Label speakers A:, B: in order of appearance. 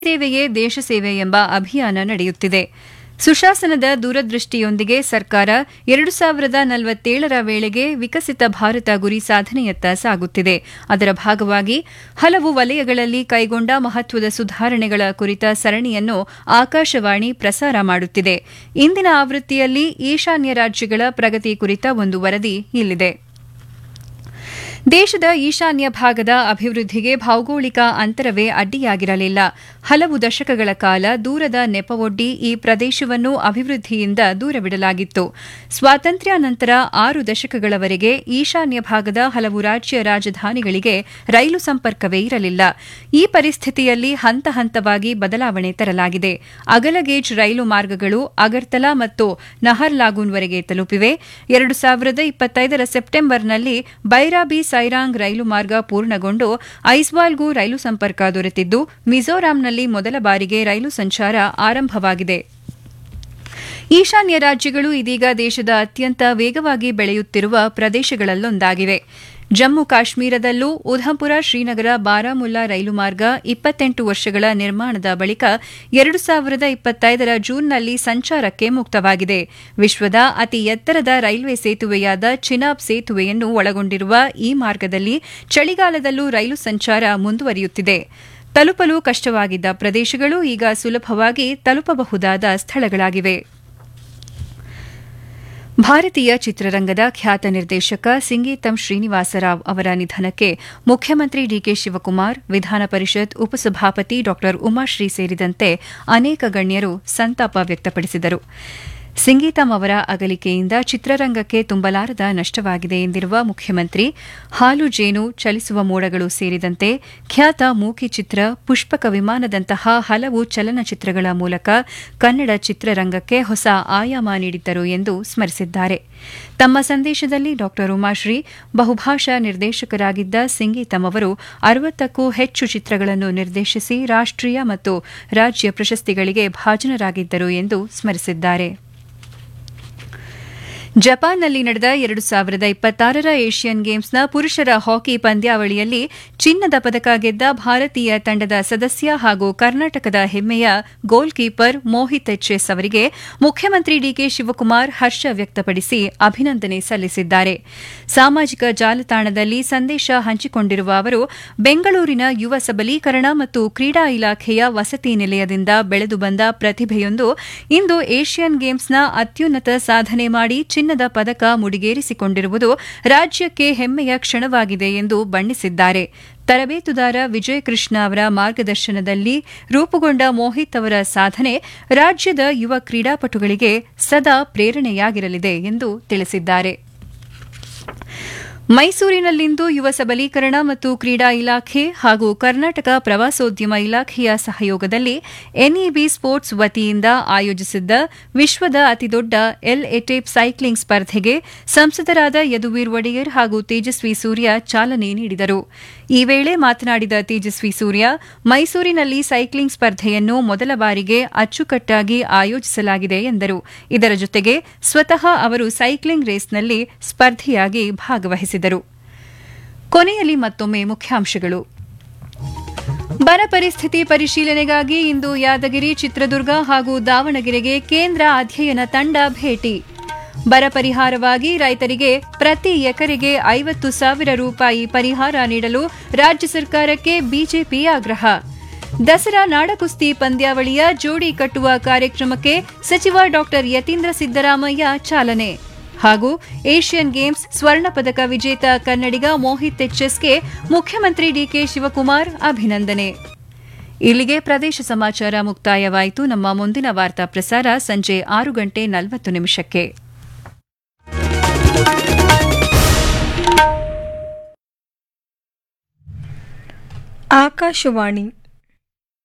A: ಸೇವೆಯೇ ದೇಶ ಸೇವೆ ಎಂಬ ಅಭಿಯಾನ ನಡೆಯುತ್ತಿದೆ ಸುಶಾಸನದ ದೂರದೃಷ್ಟಿಯೊಂದಿಗೆ ಸರ್ಕಾರ ಎರಡು ಸಾವಿರದ ನಲವತ್ತೇಳರ ವೇಳೆಗೆ ವಿಕಸಿತ ಭಾರತ ಗುರಿ ಸಾಧನೆಯತ್ತ ಸಾಗುತ್ತಿದೆ ಅದರ ಭಾಗವಾಗಿ ಹಲವು ವಲಯಗಳಲ್ಲಿ ಕೈಗೊಂಡ ಮಹತ್ವದ ಸುಧಾರಣೆಗಳ ಕುರಿತ ಸರಣಿಯನ್ನು ಆಕಾಶವಾಣಿ ಪ್ರಸಾರ ಮಾಡುತ್ತಿದೆ ಇಂದಿನ ಆವೃತ್ತಿಯಲ್ಲಿ ಈಶಾನ್ಯ ರಾಜ್ಯಗಳ ಪ್ರಗತಿ ಕುರಿತ ಒಂದು ವರದಿ ಇಲ್ಲಿದೆ ದೇಶದ ಈಶಾನ್ಯ ಭಾಗದ ಅಭಿವೃದ್ಧಿಗೆ ಭೌಗೋಳಿಕ ಅಂತರವೇ ಅಡ್ಡಿಯಾಗಿರಲಿಲ್ಲ ಹಲವು ದಶಕಗಳ ಕಾಲ ದೂರದ ನೆಪವೊಡ್ಡಿ ಈ ಪ್ರದೇಶವನ್ನು ಅಭಿವೃದ್ಧಿಯಿಂದ ದೂರವಿಡಲಾಗಿತ್ತು ಸ್ವಾತಂತ್ರ್ಯ ನಂತರ ಆರು ದಶಕಗಳವರೆಗೆ ಈಶಾನ್ಯ ಭಾಗದ ಹಲವು ರಾಜ್ಯ ರಾಜಧಾನಿಗಳಿಗೆ ರೈಲು ಸಂಪರ್ಕವೇ ಇರಲಿಲ್ಲ ಈ ಪರಿಸ್ಥಿತಿಯಲ್ಲಿ ಹಂತ ಹಂತವಾಗಿ ಬದಲಾವಣೆ ತರಲಾಗಿದೆ ಅಗಲಗೇಜ್ ರೈಲು ಮಾರ್ಗಗಳು ಅಗರ್ತಲಾ ಮತ್ತು ನಹರ್ಲಾಗೂನ್ವರೆಗೆ ತಲುಪಿವೆ ಎರಡು ಸಾವಿರದ ಇಪ್ಪತ್ತೈದರ ಸೆಪ್ಟೆಂಬರ್ನಲ್ಲಿ ಬೈರಾಬಿ ಸೈರಾಂಗ್ ರೈಲು ಮಾರ್ಗ ಪೂರ್ಣಗೊಂಡು ಐಸ್ವಾಲ್ಗೂ ರೈಲು ಸಂಪರ್ಕ ದೊರೆತಿದ್ದು ಮಿಜೋರಾಂನಲ್ಲಿ ಮೊದಲ ಬಾರಿಗೆ ರೈಲು ಸಂಚಾರ ಆರಂಭವಾಗಿದೆ ಈಶಾನ್ಯ ರಾಜ್ಯಗಳು ಇದೀಗ ದೇಶದ ಅತ್ಯಂತ ವೇಗವಾಗಿ ಬೆಳೆಯುತ್ತಿರುವ ಪ್ರದೇಶಗಳಲ್ಲೊಂದಾಗಿವೆ ಜಮ್ಮು ಕಾಶ್ಮೀರದಲ್ಲೂ ಉಧಂಪುರ ಶ್ರೀನಗರ ಬಾರಾಮುಲ್ಲಾ ರೈಲು ಮಾರ್ಗ ಇಪ್ಪತ್ತೆಂಟು ವರ್ಷಗಳ ನಿರ್ಮಾಣದ ಬಳಿಕ ಎರಡು ಸಾವಿರದ ಇಪ್ಪತ್ತೈದರ ಜೂನ್ನಲ್ಲಿ ಸಂಚಾರಕ್ಕೆ ಮುಕ್ತವಾಗಿದೆ ವಿಶ್ವದ ಅತಿ ಎತ್ತರದ ರೈಲ್ವೆ ಸೇತುವೆಯಾದ ಚಿನಾಬ್ ಸೇತುವೆಯನ್ನು ಒಳಗೊಂಡಿರುವ ಈ ಮಾರ್ಗದಲ್ಲಿ ಚಳಿಗಾಲದಲ್ಲೂ ರೈಲು ಸಂಚಾರ ಮುಂದುವರಿಯುತ್ತಿದೆ ತಲುಪಲು ಕಷ್ಟವಾಗಿದ್ದ ಪ್ರದೇಶಗಳು ಈಗ ಸುಲಭವಾಗಿ ತಲುಪಬಹುದಾದ ಸ್ಥಳಗಳಾಗಿವೆ ಭಾರತೀಯ ಚಿತ್ರರಂಗದ ಖ್ಯಾತ ನಿರ್ದೇಶಕ ಸಿಂಗೀತಂ ಶ್ರೀನಿವಾಸರಾವ್ ಅವರ ನಿಧನಕ್ಕೆ ಮುಖ್ಯಮಂತ್ರಿ ಡಿಕೆ ಶಿವಕುಮಾರ್ ವಿಧಾನ ಪರಿಷತ್ ಉಪಸಭಾಪತಿ ಡಾ ಉಮಾಶ್ರೀ ಸೇರಿದಂತೆ ಅನೇಕ ಗಣ್ಯರು ಸಂತಾಪ ವ್ಯಕ್ತಪಡಿಸಿದರು ಸಿಂಗೀತಂ ಅವರ ಅಗಲಿಕೆಯಿಂದ ಚಿತ್ರರಂಗಕ್ಕೆ ತುಂಬಲಾರದ ನಷ್ಟವಾಗಿದೆ ಎಂದಿರುವ ಮುಖ್ಯಮಂತ್ರಿ ಹಾಲು ಜೇನು ಚಲಿಸುವ ಮೋಡಗಳು ಸೇರಿದಂತೆ ಖ್ಯಾತ ಮೂಕಿ ಚಿತ್ರ ಪುಷ್ಪಕ ವಿಮಾನದಂತಹ ಹಲವು ಚಲನಚಿತ್ರಗಳ ಮೂಲಕ ಕನ್ನಡ ಚಿತ್ರರಂಗಕ್ಕೆ ಹೊಸ ಆಯಾಮ ನೀಡಿದ್ದರು ಎಂದು ಸ್ಮರಿಸಿದ್ದಾರೆ ತಮ್ಮ ಸಂದೇಶದಲ್ಲಿ ಡಾ ಉಮಾಶ್ರೀ ಬಹುಭಾಷಾ ನಿರ್ದೇಶಕರಾಗಿದ್ದ ಸಿಂಗೀತಂ ಅವರು ಅರವತ್ತಕ್ಕೂ ಹೆಚ್ಚು ಚಿತ್ರಗಳನ್ನು ನಿರ್ದೇಶಿಸಿ ರಾಷ್ಟೀಯ ಮತ್ತು ರಾಜ್ಯ ಪ್ರಶಸ್ತಿಗಳಿಗೆ ಭಾಜನರಾಗಿದ್ದರು ಎಂದು ಸ್ಮರಿಸಿದ್ದಾರೆ ಜಪಾನ್ನಲ್ಲಿ ನಡೆದ ಎರಡು ಸಾವಿರದ ಇಪ್ಪತ್ತಾರರ ಏಷ್ಯನ್ ಗೇಮ್ಸ್ನ ಪುರುಷರ ಹಾಕಿ ಪಂದ್ಯಾವಳಿಯಲ್ಲಿ ಚಿನ್ನದ ಪದಕ ಗೆದ್ದ ಭಾರತೀಯ ತಂಡದ ಸದಸ್ಯ ಹಾಗೂ ಕರ್ನಾಟಕದ ಹೆಮ್ಮೆಯ ಗೋಲ್ ಕೀಪರ್ ಮೋಹಿತ್ ಎಚ್ಎಸ್ ಅವರಿಗೆ ಮುಖ್ಯಮಂತ್ರಿ ಡಿಕೆ ಶಿವಕುಮಾರ್ ಹರ್ಷ ವ್ಯಕ್ತಪಡಿಸಿ ಅಭಿನಂದನೆ ಸಲ್ಲಿಸಿದ್ದಾರೆ ಸಾಮಾಜಿಕ ಜಾಲತಾಣದಲ್ಲಿ ಸಂದೇಶ ಹಂಚಿಕೊಂಡಿರುವ ಅವರು ಬೆಂಗಳೂರಿನ ಯುವ ಸಬಲೀಕರಣ ಮತ್ತು ಕ್ರೀಡಾ ಇಲಾಖೆಯ ವಸತಿ ನಿಲಯದಿಂದ ಬೆಳೆದು ಬಂದ ಪ್ರತಿಭೆಯೊಂದು ಇಂದು ಏಷ್ಯನ್ ಗೇಮ್ಸ್ನ ಅತ್ಯುನ್ನತ ಸಾಧನೆ ಮಾಡಿ ಚಿನ್ನದ ಪದಕ ಮುಡಿಗೇರಿಸಿಕೊಂಡಿರುವುದು ರಾಜ್ಯಕ್ಕೆ ಹೆಮ್ಮೆಯ ಕ್ಷಣವಾಗಿದೆ ಎಂದು ಬಣ್ಣಿಸಿದ್ದಾರೆ ತರಬೇತುದಾರ ವಿಜಯ್ ಕೃಷ್ಣ ಅವರ ಮಾರ್ಗದರ್ಶನದಲ್ಲಿ ರೂಪುಗೊಂಡ ಮೋಹಿತ್ ಅವರ ಸಾಧನೆ ರಾಜ್ಯದ ಯುವ ಕ್ರೀಡಾಪಟುಗಳಿಗೆ ಸದಾ ಪ್ರೇರಣೆಯಾಗಿರಲಿದೆ ಎಂದು ತಿಳಿಸಿದ್ದಾರೆ ಮೈಸೂರಿನಲ್ಲಿಂದು ಯುವ ಸಬಲೀಕರಣ ಮತ್ತು ಕ್ರೀಡಾ ಇಲಾಖೆ ಹಾಗೂ ಕರ್ನಾಟಕ ಪ್ರವಾಸೋದ್ಯಮ ಇಲಾಖೆಯ ಸಹಯೋಗದಲ್ಲಿ ಎನ್ಇಬಿ ಸ್ಪೋರ್ಟ್ಸ್ ವತಿಯಿಂದ ಆಯೋಜಿಸಿದ್ದ ವಿಶ್ವದ ಅತಿದೊಡ್ಡ ಎಲ್ ಎಟೇಪ್ ಸೈಕ್ಲಿಂಗ್ ಸ್ಪರ್ಧೆಗೆ ಸಂಸದರಾದ ಯದುವೀರ್ ಒಡೆಯರ್ ಹಾಗೂ ತೇಜಸ್ವಿ ಸೂರ್ಯ ಚಾಲನೆ ನೀಡಿದರು ಈ ವೇಳೆ ಮಾತನಾಡಿದ ತೇಜಸ್ವಿ ಸೂರ್ಯ ಮೈಸೂರಿನಲ್ಲಿ ಸೈಕ್ಲಿಂಗ್ ಸ್ಪರ್ಧೆಯನ್ನು ಮೊದಲ ಬಾರಿಗೆ ಅಚ್ಚುಕಟ್ಟಾಗಿ ಆಯೋಜಿಸಲಾಗಿದೆ ಎಂದರು ಇದರ ಜೊತೆಗೆ ಸ್ವತಃ ಅವರು ಸೈಕ್ಲಿಂಗ್ ರೇಸ್ನಲ್ಲಿ ಸ್ಪರ್ಧೆಯಾಗಿ ಭಾಗವಹಿಸಿದರು ಕೊನೆಯಲ್ಲಿ ಮತ್ತೊಮ್ಮೆ ಮುಖ್ಯಾಂಶಗಳು ಬರ ಪರಿಸ್ಥಿತಿ ಪರಿಶೀಲನೆಗಾಗಿ ಇಂದು ಯಾದಗಿರಿ ಚಿತ್ರದುರ್ಗ ಹಾಗೂ ದಾವಣಗೆರೆಗೆ ಕೇಂದ್ರ ಅಧ್ಯಯನ ತಂಡ ಭೇಟಿ ಬರ ಪರಿಹಾರವಾಗಿ ರೈತರಿಗೆ ಪ್ರತಿ ಎಕರೆಗೆ ಐವತ್ತು ಸಾವಿರ ರೂಪಾಯಿ ಪರಿಹಾರ ನೀಡಲು ರಾಜ್ಯ ಸರ್ಕಾರಕ್ಕೆ ಬಿಜೆಪಿ ಆಗ್ರಹ ದಸರಾ ನಾಡಕುಸ್ತಿ ಪಂದ್ಯಾವಳಿಯ ಜೋಡಿ ಕಟ್ಟುವ ಕಾರ್ಯಕ್ರಮಕ್ಕೆ ಸಚಿವ ಡಾ ಯತೀಂದ್ರ ಸಿದ್ದರಾಮಯ್ಯ ಚಾಲನೆ ಹಾಗೂ ಏಷ್ಯನ್ ಗೇಮ್ಸ್ ಸ್ವರ್ಣ ಪದಕ ವಿಜೇತ ಕನ್ನಡಿಗ ಮೋಹಿತ್ ಎಚ್ಎಸ್ಗೆ ಮುಖ್ಯಮಂತ್ರಿ ಡಿಕೆ ಶಿವಕುಮಾರ್ ಅಭಿನಂದನೆ ಇಲ್ಲಿಗೆ ಪ್ರದೇಶ ಸಮಾಚಾರ ಮುಕ್ತಾಯವಾಯಿತು ನಮ್ಮ ಮುಂದಿನ ವಾರ್ತಾ ಪ್ರಸಾರ ಸಂಜೆ ಆರು ಗಂಟೆ ನಲವತ್ತು ನಿಮಿಷಕ್ಕೆ
B: ಆಕಾಶವಾಣಿ